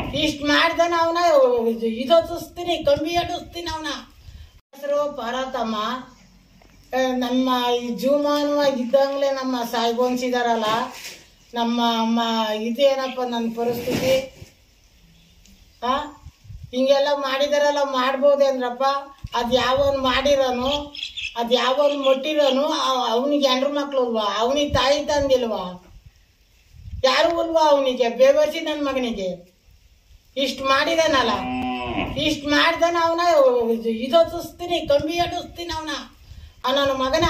ಇಷ್ಟ ಮಾಡ್ದಾನ ಅವನ ಇದೊತ್ತಿಸ್ತೀನಿ ಕಂಬಿ ಅಡಿಸ್ತೀನಿ ಅವನ ಹೆಸರು ಪಾರ್ವತಮ್ಮ ಆ, ನಮ್ಮ ಈ ಜೀವಮಾನವಾಗಿ ಇದ್ದಂಗ್ಲೆ ನಮ್ಮ ಸಾಯ್ಗೊಂಸಿದಾರಲ್ಲ ನಮ್ಮ ಅಮ್ಮ ಇದೇನಪ್ಪ ನನ್ನ ಪರಿಸ್ಥಿತಿ ಆ ಹಿಂಗೆಲ್ಲ ಮಾಡಿದಾರಲ್ಲ ಮಾಡ್ಬೋದೇನ್ರಪ್ಪ ಅದು ಯಾವನ್ ಮಾಡಿರೋನು ಅದು ಯಾವನ್ ಮುಟ್ಟಿರೋನು ಅವನಿಗೆ ಹೆಂಡ್ರು ಮಕ್ಳು ಅಲ್ವಾ ಅವನಿಗೆ ತಾಯಿ ತಂದಿಲ್ವಾ ಯಾರು ಅಲ್ವಾ ಅವನಿಗೆ ಬೇವರ್ಸಿ ನನ್ನ ಮಗನಿಗೆ ಇಷ್ಟು ಮಾಡಿದಾನಲ್ಲ ಇಷ್ಟು ಮಾಡ್ದಾನ ಅವನ ಇದೊತ್ತಿಸ್ತೀನಿ ಕಂಬಿ ಅಡಿಸ್ತೀನಿ ಅವನ ಆ ನನ್ನ ಮಗನ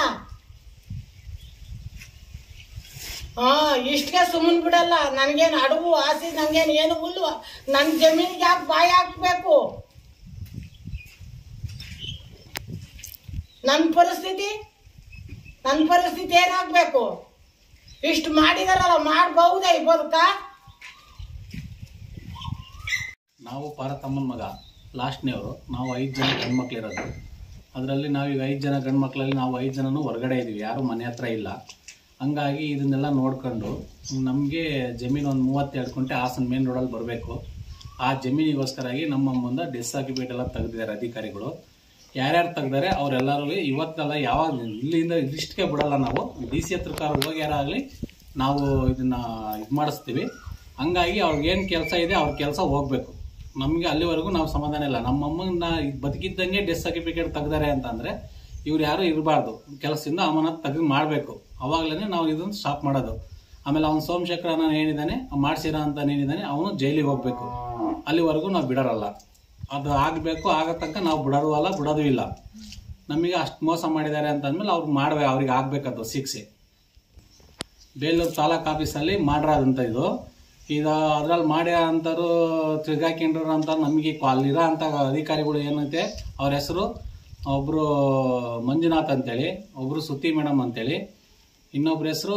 ಹಾ ಇಷ್ಟಕ್ಕೆ ಸುಮ್ಮನ್ ಬಿಡಲ್ಲ ನನ್ಗೇನು ಅಡುಗು ಆಸೆ ನಂಗೇನು ಏನು ಹುಲ್ವ ನನ್ನ ಜಮೀನಿಗೆ ಯಾಕೆ ಬಾಯಿ ಹಾಕ್ಬೇಕು ನನ್ನ ಪರಿಸ್ಥಿತಿ ನನ್ನ ಪರಿಸ್ಥಿತಿ ಏನಾಗ್ಬೇಕು ಇಷ್ಟು ಮಾಡಿದಾರಲ್ಲ ಮಾಡ್ಬಹುದಾ ಈ ಬದುಕ ನಾವು ಪಾರತಮ್ಮನ ಮಗ ಲಾಸ್ಟ್ನೇವರು ನಾವು ಐದು ಜನ ಗಂಡ್ಮಕ್ಳಿರೋದು ಅದರಲ್ಲಿ ನಾವೀಗ ಐದು ಜನ ಗಂಡ್ಮಕ್ಳಲ್ಲಿ ನಾವು ಐದು ಜನನೂ ಹೊರಗಡೆ ಇದ್ದೀವಿ ಯಾರೂ ಮನೆ ಹತ್ರ ಇಲ್ಲ ಹಂಗಾಗಿ ಇದನ್ನೆಲ್ಲ ನೋಡ್ಕೊಂಡು ನಮಗೆ ಜಮೀನು ಒಂದು ಮೂವತ್ತೆರಡು ಕುಂಟೆ ಹಾಸನ ಮೇನ್ ರೋಡಲ್ಲಿ ಬರಬೇಕು ಆ ಜಮೀನಿಗೋಸ್ಕರಾಗಿ ನಮ್ಮ ಮುಂದೆ ಡೆಸ್ ಸರ್ಟಿಫಿಕೇಟ್ ಎಲ್ಲ ತೆಗೆದಿದ್ದಾರೆ ಅಧಿಕಾರಿಗಳು ಯಾರ್ಯಾರು ತೆಗ್ದಾರೆ ಅವರೆಲ್ಲರೂ ಇವತ್ತೆಲ್ಲ ಯಾವಾಗ ಇಲ್ಲಿಂದ ಇದಿಷ್ಟಕ್ಕೆ ಬಿಡಲ್ಲ ನಾವು ಡಿ ಸಿ ಹತ್ರಕಾರ ಹೋಗಿ ಯಾರಾಗಲಿ ನಾವು ಇದನ್ನ ಇದು ಮಾಡಿಸ್ತೀವಿ ಹಂಗಾಗಿ ಅವ್ರಿಗೆ ಏನು ಕೆಲಸ ಇದೆ ಅವ್ರ ಕೆಲಸ ಹೋಗ್ಬೇಕು ನಮಗೆ ಅಲ್ಲಿವರೆಗೂ ನಾವು ಸಮಾಧಾನ ಇಲ್ಲ ನಮ್ಮ ಅಮ್ಮನ ಬದುಕಿದ್ದಂಗೆ ಡೆತ್ ಸರ್ಟಿಫಿಕೇಟ್ ತೆಗ್ದಾರೆ ಅಂತಂದ್ರೆ ಇವ್ರು ಯಾರು ಇರಬಾರ್ದು ಕೆಲಸದಿಂದ ಅಮ್ಮನ ತೆಗೆದು ಮಾಡಬೇಕು ಅವಾಗಲೇ ನಾವು ಇದನ್ನು ಸ್ಟಾಪ್ ಮಾಡೋದು ಆಮೇಲೆ ಅವ್ನು ಸೋಮಶೇಖರ ಅನ್ನೋ ಏನಿದ್ದಾನೆ ಮಾಡ್ಸಿರ ಅಂತ ಏನಿದ್ದಾನೆ ಅವನು ಜೈಲಿಗೆ ಹೋಗ್ಬೇಕು ಅಲ್ಲಿವರೆಗೂ ನಾವು ಬಿಡೋರಲ್ಲ ಅದು ಆಗಬೇಕು ಆಗೋ ತನಕ ನಾವು ಬಿಡೋದು ಅಲ್ಲ ಬಿಡೋದು ಇಲ್ಲ ನಮಗೆ ಅಷ್ಟು ಮೋಸ ಮಾಡಿದ್ದಾರೆ ಅಂತ ಅಂದ್ಮೇಲೆ ಅವ್ರು ಮಾಡ್ಬೇಕು ಅವ್ರಿಗೆ ಆಗ್ಬೇಕದು ಶಿಕ್ಷೆ ಬೇಲೂರು ತಾಲೂಕ್ ಆಫೀಸಲ್ಲಿ ಮಾಡ್ರಾದಂತ ಇದು ಇದು ಅದ್ರಲ್ಲಿ ಮಾಡಿ ಅಂತಾರು ತಿರ್ಗಾಕೊಂಡ್ರು ಅಂತ ನಮಗೆ ಅಲ್ಲಿರೋ ಅಂತ ಅಧಿಕಾರಿಗಳು ಏನೈತೆ ಅವ್ರ ಹೆಸರು ಒಬ್ರು ಮಂಜುನಾಥ್ ಅಂತೇಳಿ ಒಬ್ರು ಸುತ್ತಿ ಮೇಡಮ್ ಅಂತೇಳಿ ಇನ್ನೊಬ್ರ ಹೆಸರು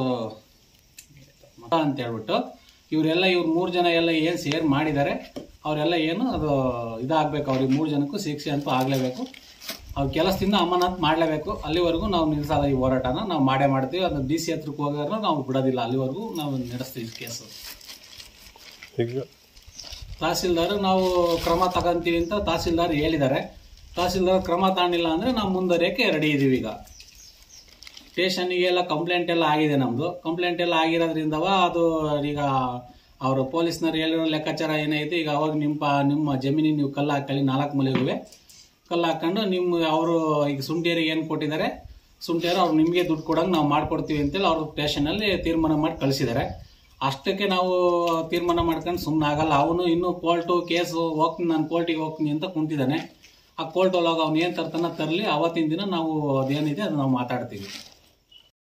ಅಂತ ಹೇಳ್ಬಿಟ್ಟು ಇವರೆಲ್ಲ ಇವ್ರು ಮೂರು ಜನ ಎಲ್ಲ ಏನು ಸೇರ್ ಮಾಡಿದ್ದಾರೆ ಅವರೆಲ್ಲ ಏನು ಅದು ಇದಾಗಬೇಕು ಅವ್ರಿಗೆ ಮೂರು ಜನಕ್ಕೂ ಶಿಕ್ಷೆ ಅಂತೂ ಆಗಲೇಬೇಕು ಅವ್ರ ಕೆಲಸದಿಂದ ಅಮ್ಮನಾಥ್ ಮಾಡಲೇಬೇಕು ಅಲ್ಲಿವರೆಗೂ ನಾವು ನಿಲ್ಸಲ್ಲ ಈ ಹೋರಾಟನ ನಾವು ಮಾಡೇ ಮಾಡ್ತೀವಿ ಅದು ಡಿ ಸಿ ಹತ್ರಕ್ಕೆ ಹೋಗೋರು ನಾವು ಬಿಡೋದಿಲ್ಲ ಅಲ್ಲಿವರೆಗೂ ನಾವು ನಡೆಸ್ತೀವಿ ಕೇಸು ಈಗ ತಹಸೀಲ್ದಾರ್ ನಾವು ಕ್ರಮ ತಗೊಂತೀವಿ ಅಂತ ತಹಸೀಲ್ದಾರ್ ಹೇಳಿದ್ದಾರೆ ತಹಸೀಲ್ದಾರ್ ಕ್ರಮ ತಗೊಂಡಿಲ್ಲ ಅಂದ್ರೆ ನಾವು ಮುಂದುವರಿಯಕ್ಕೆ ರೆಡಿ ಇದೀವಿ ಈಗ ಸ್ಟೇಷನ್ಗೆ ಎಲ್ಲ ಕಂಪ್ಲೇಂಟ್ ಎಲ್ಲ ಆಗಿದೆ ನಮ್ದು ಕಂಪ್ಲೇಂಟ್ ಎಲ್ಲ ಆಗಿರೋದ್ರಿಂದವ ಅದು ಈಗ ಅವರು ಪೊಲೀಸ್ನವ್ರು ಹೇಳಿರೋ ಲೆಕ್ಕಾಚಾರ ಏನೈತೆ ಈಗ ಅವಾಗ ನಿಮ್ಮ ನಿಮ್ಮ ಜಮೀನಿಗೆ ನೀವು ಕಲ್ಲು ಹಾಕೊಳ್ಳಿ ನಾಲ್ಕು ಮೂಲೆಗೂ ಕಲ್ಲು ಹಾಕೊಂಡು ನಿಮ್ಮ ಅವರು ಈಗ ಸುಂಟಿಯರಿಗೆ ಏನು ಕೊಟ್ಟಿದ್ದಾರೆ ಸುಂಟಿಯರು ಅವ್ರು ನಿಮಗೆ ದುಡ್ಡು ಕೊಡಂಗೆ ನಾವು ಮಾಡ್ಕೊಡ್ತೀವಿ ಅಂತೇಳಿ ಅವರು ಸ್ಟೇಷನಲ್ಲಿ ತೀರ್ಮಾನ ಮಾಡಿ ಕಳಿಸಿದ್ದಾರೆ ಅಷ್ಟಕ್ಕೆ ನಾವು ತೀರ್ಮಾನ ಮಾಡ್ಕೊಂಡು ಸುಮ್ಮನೆ ಆಗಲ್ಲ ಅವನು ಇನ್ನೂ ಕೋರ್ಟು ಕೇಸು ಹೋಗ್ತೀನಿ ನಾನು ಕೋರ್ಟಿಗೆ ಹೋಗ್ತೀನಿ ಅಂತ ಕುಂತಿದ್ದಾನೆ ಆ ಕೋರ್ಟ್ ಒಳಗೆ ಅವ್ನು ಏನು ತರ್ತಾನ ತರಲಿ ಅವತ್ತಿನ ದಿನ ನಾವು ಅದೇನಿದೆ ಅದು ನಾವು ಮಾತಾಡ್ತೀವಿ